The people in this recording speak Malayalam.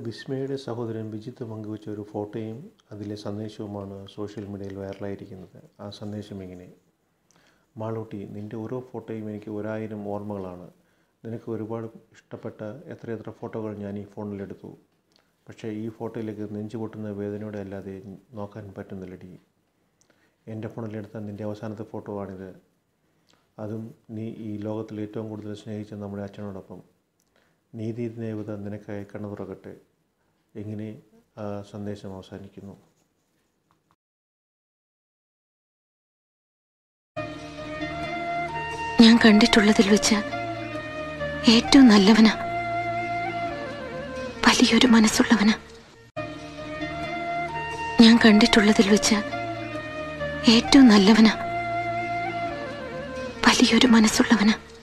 വിസ്മയുടെ സഹോദരൻ വിജിത്ത് പങ്കുവച്ച ഒരു ഫോട്ടോയും അതിലെ സന്ദേശവുമാണ് സോഷ്യൽ മീഡിയയിൽ വൈറലായിരിക്കുന്നത് ആ സന്ദേശം ഇങ്ങനെ മാളൂട്ടി നിൻ്റെ ഓരോ ഫോട്ടോയും എനിക്ക് ഒരായിരം ഓർമ്മകളാണ് നിനക്ക് ഒരുപാട് ഇഷ്ടപ്പെട്ട എത്രയെത്ര ഫോട്ടോകൾ ഞാൻ ഈ ഫോണിലെടുത്തു പക്ഷേ ഈ ഫോട്ടോയിലേക്ക് നെഞ്ചു പൊട്ടുന്ന വേദനയോടെ അല്ലാതെ നോക്കാൻ പറ്റുന്നില്ലടി എൻ്റെ ഫോണിലെടുത്ത നിൻ്റെ അവസാനത്തെ ഫോട്ടോ ആണിത് അതും നീ ഈ ലോകത്തിൽ ഏറ്റവും കൂടുതൽ സ്നേഹിച്ച നമ്മുടെ അച്ഛനോടൊപ്പം നീതി ദേവത നിനക്കായി കണ്ണു തുറക്കട്ടെ ഇങ്ങനെ ആ സന്ദേശം അവസാനിക്കുന്നു ഞാൻ കണ്ടിട്ടുള്ളതിൽ വെച്ച് ഏറ്റവും നല്ലവനാ വലിയൊരു മനസ്സുള്ളവനാ ഞാൻ കണ്ടിട്ടുള്ളതിൽ വെച്ച് ഏറ്റവും നല്ലവനാ വലിയൊരു മനസ്സുള്ളവനാ